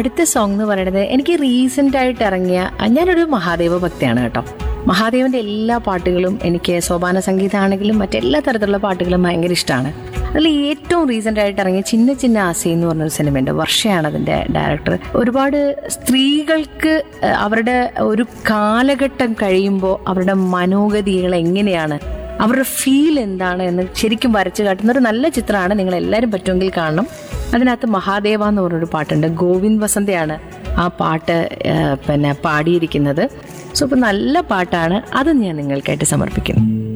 അടുത്ത സോങ് എന്ന് പറയുന്നത് എനിക്ക് റീസെന്റ് ആയിട്ട് ഇറങ്ങിയ ഞാനൊരു മഹാദേവ ഭക്തിയാണ് കേട്ടോ മഹാദേവന്റെ എല്ലാ പാട്ടുകളും എനിക്ക് സോപാന സംഗീതമാണെങ്കിലും മറ്റെല്ലാ തരത്തിലുള്ള പാട്ടുകളും ഭയങ്കര ഇഷ്ടമാണ് അതിൽ ഏറ്റവും റീസെന്റ് ആയിട്ട് ഇറങ്ങിയ ചിന്ന ചിന്ന ആസി എന്ന് പറഞ്ഞൊരു സിനിമയുണ്ട് വർഷയാണ് അതിന്റെ ഡയറക്ടർ ഒരുപാട് സ്ത്രീകൾക്ക് ഏഹ്, അവരുടെ ഒരു കാലഘട്ടം കഴിയുമ്പോൾ അവരുടെ മനോഗതികൾ എങ്ങനെയാണ് അവരുടെ ഫീൽ എന്താണ് എന്ന് ശരിക്കും വരച്ചു കാട്ടുന്ന ഒരു നല്ല ചിത്രമാണ് നിങ്ങൾ എല്ലാവരും പറ്റുമെങ്കിൽ കാണണം അതിനകത്ത് മഹാദേവ എന്ന് പറഞ്ഞൊരു പാട്ടുണ്ട് ഗോവിന്ദ് വസന്തയാണ് ആ പാട്ട് ഏഹ്, പിന്നെ പാടിയിരിക്കുന്നത് സോ ഇപ്പം നല്ല പാട്ടാണ് അത് ഞാൻ നിങ്ങൾക്കായിട്ട് സമർപ്പിക്കുന്നു